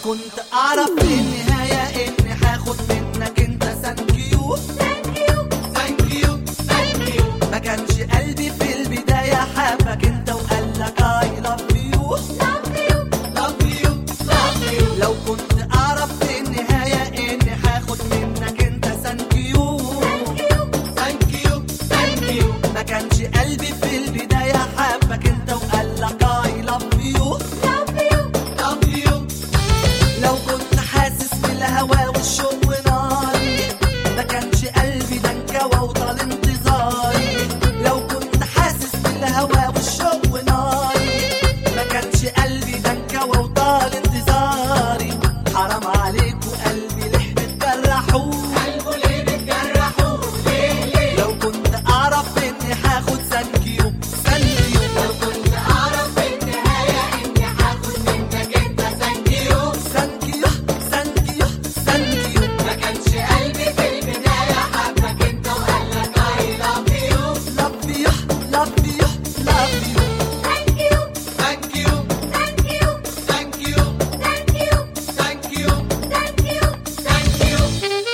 كنت اعرف في النهاية اني هاخد منك انت ثانكيو ثانكيو ثانكيو ما كانش قلبي في البداية حبك انت وقال لك اي لاف يو لاف يو لاف يو لو كنت اعرف في النهاية اني هاخد منك انت ثانكيو ثانكيو ثانكيو ما كانش قلبي في البداية حبك انت وقال لك اي لاف يو لاف يو لو كنت حاسس بالهوا والشوق وناري ما كانش قلبي ده انكوى وطال انتظاري لو كنت حاسس بالهوا والشوق وناري ما كانش قلبي ده انكوى وطال انتظاري حرام عليك وقلبي ليه بتجرحوه قلبه ليه بتجرحوه ليه ليه لو كنت اعرف اني هاخد ثانكيو ثانكيو لو كنت اعرف في النهايه اني هاخد منك انت ثانكيو ثانكيو ثانكيو ثانكيو ما كانش قلبي في البدايه حبك انت وقال لك اي لاف يو لاف يو لاف يو لاف يو ثانك يو ثانك يو ثانك يو ثانك يو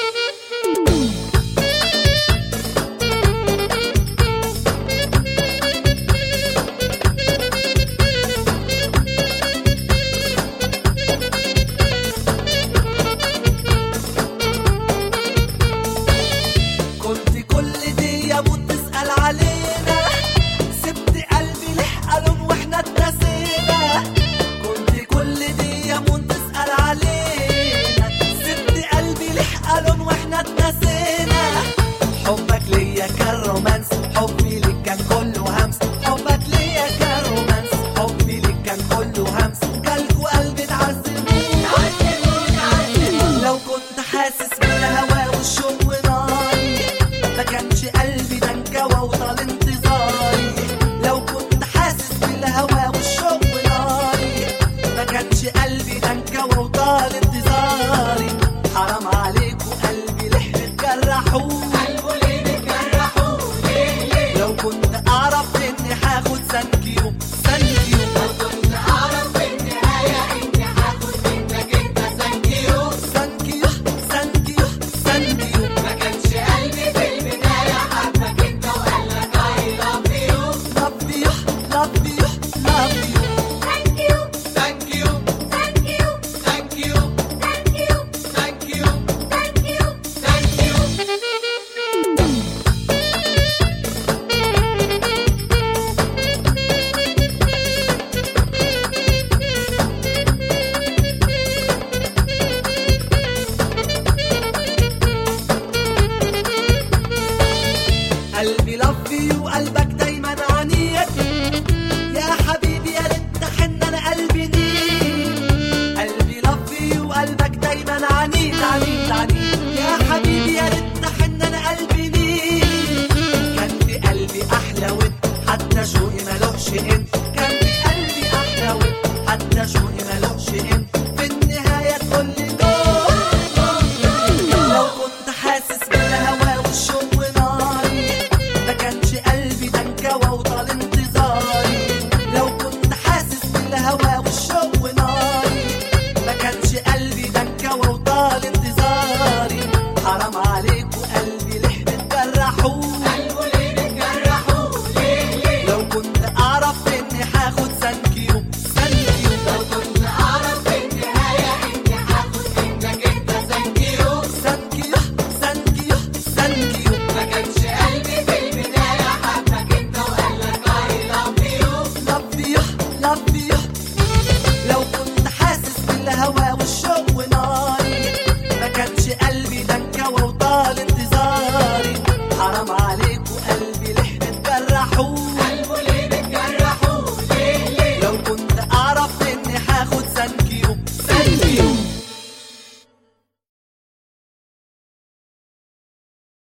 كنت كل دي يموت تسأل علينا سبت قلبي ليه قالوا واحنا اتنسينا كنت كل دي يموت تسأل علينا سبت قلبي ليه قالوا واحنا اتنسينا حبك ليا كان رومانس حبي ليك كان كله همس حبك ليا كان رومانس حبي ليك كان كله همس كلكوا قلبي اتعذبوا لو كنت حاسس بالهوا والشوق وناري ما كانش قلبي ده انكوى وطال انتظاري لو كنت حاسس بالهوا والشوق وناري ما كانش قلبي ده انكوى وطال انتظاري حرام عليك وقلبي ليه بتجرحوه قلبه ليه بتجرحوه ليه ليه لو كنت اعرف اني هاخد ثانكيو ثانكيو لو كنت اعرف في النهايه اني هاخد منك انت ثانكيو ثانكيو ثانكيو ثانكيو ما كانش قلبي في البدايه حبك انت وقال لك اي لاف يو لاف يو لاف يو لاف يو ثانك يو ثانك يو ثانك يو ثانك يو ثانك يو قلبي لف يو قلبك ده